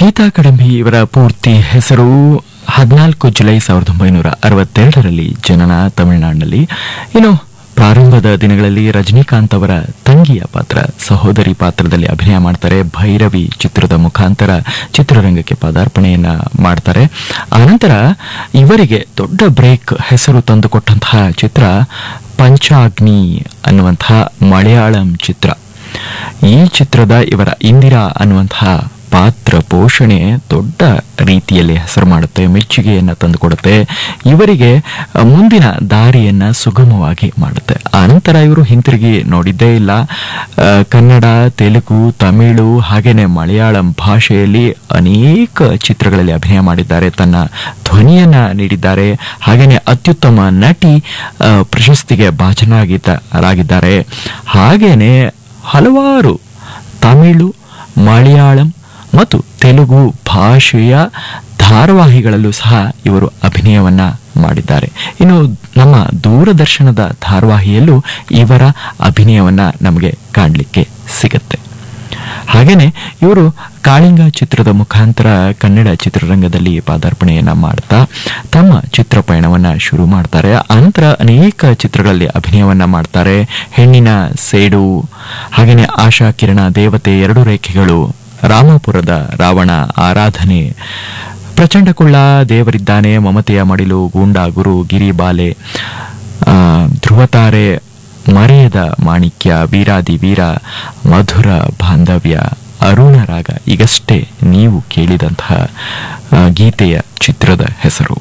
ಗೀತಾ ಕಡಂಬಿ ಇವರ ಪೂರ್ತಿ ಹೆಸರು ಹದಿನಾಲ್ಕು ಜುಲೈ ಸಾವಿರದ ಒಂಬೈನೂರ ಅರವತ್ತೆರಡರಲ್ಲಿ ಜನನ ತಮಿಳುನಾಡಿನಲ್ಲಿ ಇನ್ನು ಪ್ರಾರಂಭದ ದಿನಗಳಲ್ಲಿ ರಜನಿಕಾಂತ್ ಅವರ ತಂಗಿಯ ಪಾತ್ರ ಸಹೋದರಿ ಪಾತ್ರದಲ್ಲಿ ಅಭಿನಯ ಮಾಡ್ತಾರೆ ಭೈರವಿ ಚಿತ್ರದ ಮುಖಾಂತರ ಚಿತ್ರರಂಗಕ್ಕೆ ಪದಾರ್ಪಣೆಯನ್ನ ಮಾಡ್ತಾರೆ ಆನಂತರ ಇವರಿಗೆ ದೊಡ್ಡ ಬ್ರೇಕ್ ಹೆಸರು ತಂದುಕೊಟ್ಟಂತಹ ಚಿತ್ರ ಪಂಚಾಗ್ನಿ ಅನ್ನುವಂತಹ ಮಲಯಾಳಂ ಚಿತ್ರ ಈ ಚಿತ್ರದ ಇವರ ಇಂದಿರಾ ಅನ್ನುವಂತಹ ಪಾತ್ರ ಪೋಷಣೆ ದೊಡ್ಡ ರೀತಿಯಲ್ಲಿ ಹೆಸರು ಮಾಡುತ್ತೆ ಮೆಚ್ಚುಗೆಯನ್ನ ತಂದುಕೊಡುತ್ತೆ ಇವರಿಗೆ ಅ, ಮುಂದಿನ ದಾರಿಯನ್ನ ಸುಗಮವಾಗಿ ಮಾಡುತ್ತೆ ಆನಂತರ ಇವರು ಹಿಂತಿರುಗಿ ನೋಡಿದ್ದೇ ಇಲ್ಲ ಆ, ಕನ್ನಡ ತೆಲುಗು ತಮಿಳು ಹಾಗೇನೆ ಮಲಯಾಳಂ ಭಾಷೆಯಲ್ಲಿ ಅನೇಕ ಚಿತ್ರಗಳಲ್ಲಿ ಅಭಿನಯ ಮಾಡಿದ್ದಾರೆ ತನ್ನ ಧ್ವನಿಯನ್ನ ನೀಡಿದ್ದಾರೆ ಹಾಗೇನೆ ಅತ್ಯುತ್ತಮ ನಟಿ ಆ, ಪ್ರಶಸ್ತಿಗೆ ಭಾಜನರಾಗಿದ್ದಾರೆ ಹಾಗೇನೆ ಹಲವಾರು ತಮಿಳು ಮಲಯಾಳಂ ಮತ್ತು ತೆಲುಗು ಭಾಷೆಯ ಧಾರಾವಾಹಿಗಳಲ್ಲೂ ಸಹ ಇವರು ಅಭಿನಯವನ್ನ ಮಾಡಿದ್ದಾರೆ ಇನ್ನು ನಮ್ಮ ದೂರದರ್ಶನದ ಧಾರಾವಾಹಿಯಲ್ಲೂ ಇವರ ಅಭಿನಯವನ್ನ ನಮಗೆ ಕಾಣಲಿಕ್ಕೆ ಸಿಗತ್ತೆ ಹಾಗೇನೆ ಇವರು ಕಾಳಿಂಗ ಚಿತ್ರದ ಮುಖಾಂತರ ಕನ್ನಡ ಚಿತ್ರರಂಗದಲ್ಲಿ ಪಾದಾರ್ಪಣೆಯನ್ನ ಮಾಡ್ತಾ ತಮ್ಮ ಚಿತ್ರ ಪಯಣವನ್ನ ಶುರು ಮಾಡ್ತಾರೆ ಅನಂತರ ಅನೇಕ ಚಿತ್ರಗಳಲ್ಲಿ ಅಭಿನಯವನ್ನ ಮಾಡ್ತಾರೆ ಹೆಣ್ಣಿನ ಸೇಡು ಹಾಗೇನೆ ಆಶಾ ಕಿರಣ ದೇವತೆ ಎರಡು ರೇಖೆಗಳು ರಾಮಪುರದ ರಾವಣ ಆರಾಧನೆ ಪ್ರಚಂಡ ಕುಳ್ಳ ದೇವರಿದ್ದಾನೆ ಮಮತೆಯ ಮಡಿಲು ಗೂಂಡ ಗುರು ಗಿರಿಬಾಲೆ ಆ, ಧ್ರುವತಾರೆ ಮರೆಯದ ಮಾಣಿಕ್ಯ ವೀರಾದಿ ವೀರ ಮಧುರ ಬಾಂಧವ್ಯ ಅರುಣ ರಾಗ ಈಗಷ್ಟೇ ನೀವು ಕೇಳಿದಂತಹ ಆ, ಗೀತೆಯ ಚಿತ್ರದ ಹೆಸರು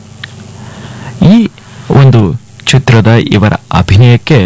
ಈ ಒಂದು ಚಿತ್ರದ ಇವರ ಅಭಿನಯಕ್ಕೆ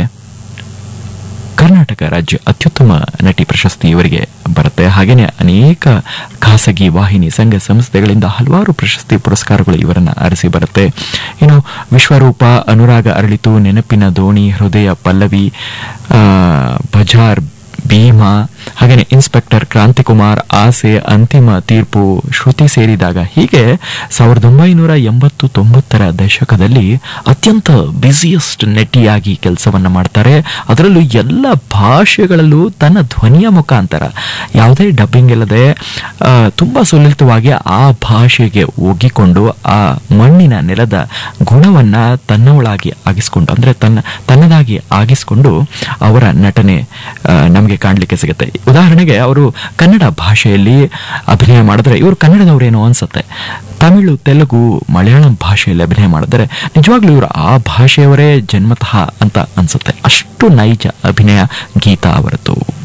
ಕರ್ನಾಟಕ ರಾಜ್ಯ ಅತ್ಯುತ್ತಮ ನಟಿ ಪ್ರಶಸ್ತಿ ಇವರಿಗೆ ಬರುತ್ತೆ ಹಾಗೇನೆ ಅನೇಕ ಖಾಸಗಿ ವಾಹಿನಿ ಸಂಘ ಸಂಸ್ಥೆಗಳಿಂದ ಹಲವಾರು ಪ್ರಶಸ್ತಿ ಪುರಸ್ಕಾರಗಳು ಇವರನ್ನ ಅರಸಿ ಬರುತ್ತೆ ಇನ್ನು ವಿಶ್ವರೂಪ ಅನುರಾಗ ಅರಳಿತು ನೆನಪಿನ ದೋಣಿ ಹೃದಯ ಪಲ್ಲವಿ ಆ, ಬಜಾರ್ ಭೀಮಾ ಹಾಗೇನೆ ಇನ್ಸ್ಪೆಕ್ಟರ್ ಕ್ರಾಂತಿಕುಮಾರ್ ಆಸೆ ಅಂತಿಮ ತೀರ್ಪು ಶ್ರುತಿ ಸೇರಿದಾಗ ಹೀಗೆ ಸಾವಿರದ ಒಂಬೈನೂರ ಎಂಬತ್ತು ತೊಂಬತ್ತರ ದಶಕದಲ್ಲಿ ಅತ್ಯಂತ ಬ್ಯುಸಿಯೆಸ್ಟ್ ನಟಿಯಾಗಿ ಕೆಲಸವನ್ನ ಮಾಡ್ತಾರೆ ಅದರಲ್ಲೂ ಎಲ್ಲ ಭಾಷೆಗಳಲ್ಲೂ ತನ್ನ ಧ್ವನಿಯ ಮುಖಾಂತರ ಯಾವುದೇ ಡಬ್ಬಿಂಗ್ ಇಲ್ಲದೆ ಆ, ತುಂಬಾ ಸುಲಲಿತವಾಗಿ ಆ ಭಾಷೆಗೆ ಒಗ್ಗಿಕೊಂಡು ಆ ಮಣ್ಣಿನ ನೆಲದ ಗುಣವನ್ನ ತನ್ನವಳಾಗಿ ಆಗಿಸ್ಕೊಂಡು ಅಂದ್ರೆ ತನ್ನ ತನ್ನದಾಗಿ ಆಗಿಸ್ಕೊಂಡು ಅವರ ನಟನೆ ಆ, ನಮಗೆ ಕಾಣಲಿಕ್ಕೆ ಸಿಗುತ್ತೆ ಉದಾಹರಣೆಗೆ ಅವರು ಕನ್ನಡ ಭಾಷೆಯಲ್ಲಿ ಅಭಿನಯ ಮಾಡಿದ್ರೆ ಇವರು ಕನ್ನಡದವರೇನೋ ಅನ್ಸುತ್ತೆ ತಮಿಳು ತೆಲುಗು ಮಲಯಾಳಂ ಭಾಷೆಯಲ್ಲಿ ಅಭಿನಯ ಮಾಡಿದ್ರೆ ನಿಜವಾಗ್ಲೂ ಇವರು ಆ ಭಾಷೆಯವರೇ ಜನ್ಮತಃ ಅಂತ ಅನ್ಸುತ್ತೆ ಅಷ್ಟು ನೈಜ ಅಭಿನಯ ಗೀತಾ ಅವರದ್ದು